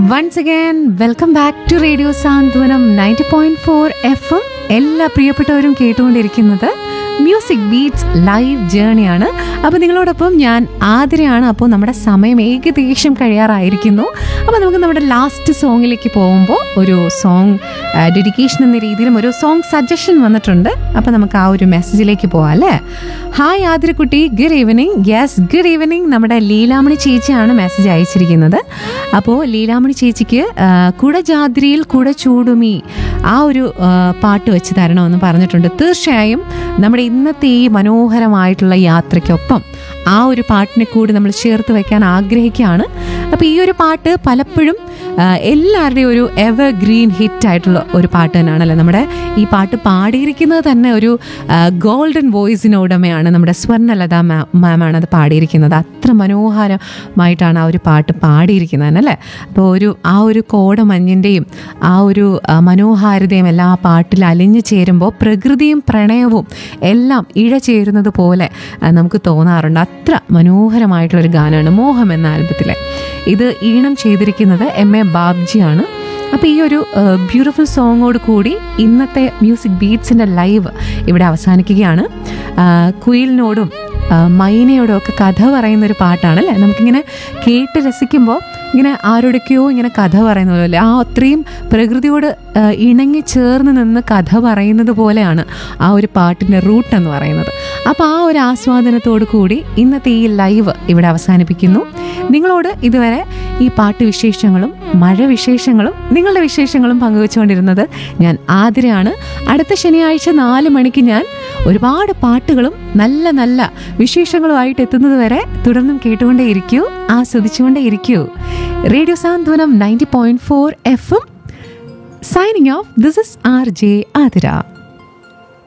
once again welcome back to radio Santhwanam ninety point four F M എല്ലാ പ്രിയപ്പെട്ടവരും കേട്ടുകൊണ്ടിരിക്കുന്നത് music beats live ജേണിയാണ് അപ്പോൾ നിങ്ങളോടൊപ്പം ഞാൻ ആതിരയാണ് അപ്പോൾ നമ്മുടെ സമയം ഏകദേശം കഴിയാറായിരിക്കുന്നു അപ്പോൾ നമുക്ക് നമ്മുടെ ലാസ്റ്റ് സോങ്ങിലേക്ക് പോകുമ്പോൾ ഒരു സോങ് ഡെഡിക്കേഷൻ എന്ന രീതിയിലും ഒരു സോങ് സജഷൻ വന്നിട്ടുണ്ട് അപ്പോൾ നമുക്ക് ആ ഒരു മെസ്സേജിലേക്ക് പോവാം അല്ലേ ഹായ് ആതിരക്കുട്ടി good evening yes good evening നമ്മുടെ ലീലാമണി ചേച്ചിയാണ് മെസ്സേജ് അയച്ചിരിക്കുന്നത് അപ്പോൾ ലീലാമണി ചേച്ചിക്ക് ആ, കുടജാദ്രിയിൽ കുട ചൂടുമി ആ ഒരു ആ, പാട്ട് വെച്ച് തരണമെന്ന് പറഞ്ഞിട്ടുണ്ട് തീർച്ചയായും നമ്മുടെ ഇന്നത്തെ ഈ മനോഹരമായിട്ടുള്ള യാത്രയ്ക്കൊപ്പം ആ ഒരു പാട്ടിനെ കൂടി നമ്മൾ ചേർത്ത് വെക്കാൻ ആഗ്രഹിക്കുകയാണ് അപ്പോൾ ഈ ഒരു പാട്ട് പലപ്പോഴും ആ, എല്ലാവരുടെയും ഒരു എവർ ഗ്രീൻ ഹിറ്റ് ആയിട്ടുള്ള ഒരു പാട്ട് തന്നെയാണല്ലോ നമ്മുടെ ഈ പാട്ട് പാടിയിരിക്കുന്നത് തന്നെ ഒരു ഗോൾഡൻ വോയിസിന് ഉടമയാണ് നമ്മുടെ സ്വർണ്ണലത മാ മാമാണ് അത് പാടിയിരിക്കുന്നത് അത്ര മനോഹരമായിട്ടാണ് ആ ഒരു പാട്ട് പാടിയിരിക്കുന്നത് അല്ലേ അപ്പോൾ ഒരു ആ ഒരു കോടമഞ്ഞിൻ്റെയും ആ ഒരു ആ, മനോഹാരിതയും എല്ലാം ആ പാട്ടിൽ അലിഞ്ഞു ചേരുമ്പോൾ പ്രകൃതിയും പ്രണയവും എല്ലാം ഇഴചേരുന്നത് പോലെ ആ, നമുക്ക് തോന്നാറുണ്ട് അത്ര മനോഹരമായിട്ടുള്ളൊരു ഗാനമാണ് മോഹം എന്ന ആൽബത്തിലെ ഇത് ഈണം ചെയ്തിരിക്കുന്നത് എം എ ബാബ്ജിയാണ് അപ്പോൾ ഈ ഒരു ബ്യൂട്ടിഫുൾ സോങ്ങോട് കൂടി ഇന്നത്തെ മ്യൂസിക് ബീറ്റ്സിൻ്റെ ലൈവ് ഇവിടെ അവസാനിക്കുകയാണ് ആ, കുയിലിനോടും ആ, മൈനയോടും ഒക്കെ കഥ പറയുന്ന ഒരു പാട്ടാണ് അല്ലേ നമുക്കിങ്ങനെ കേട്ട് രസിക്കുമ്പോൾ ഇങ്ങനെ ആരോടൊക്കെയോ ഇങ്ങനെ കഥ പറയുന്ന പോലെ അല്ലേ ആ അത്രയും പ്രകൃതിയോട് ആ, ഇണങ്ങി ചേർന്ന് നിന്ന് കഥ പറയുന്നത് പോലെയാണ് ആ ഒരു പാട്ടിൻ്റെ റൂട്ട് എന്ന് പറയുന്നത് അപ്പോൾ ആ ഒരു ആസ്വാദനത്തോടു കൂടി ഇന്നത്തെ ഈ ലൈവ് ഇവിടെ അവസാനിപ്പിക്കുന്നു നിങ്ങളോട് ഇതുവരെ ഈ പാട്ട് വിശേഷങ്ങളും മഴ വിശേഷങ്ങളും നിങ്ങളുടെ വിശേഷങ്ങളും പങ്കുവെച്ചുകൊണ്ടിരുന്നത് ഞാൻ ആതിരയാണ് അടുത്ത ശനിയാഴ്ച നാല് മണിക്ക് ഞാൻ ഒരുപാട് പാട്ടുകളും നല്ല നല്ല വിശേഷങ്ങളുമായിട്ട് എത്തുന്നത് വരെ തുടർന്നും കേട്ടുകൊണ്ടേ ഇരിക്കൂ ആസ്വദിച്ചുകൊണ്ടേ ഇരിക്കൂ radio Santhwanam ninety point four F M signing off this is R J Athira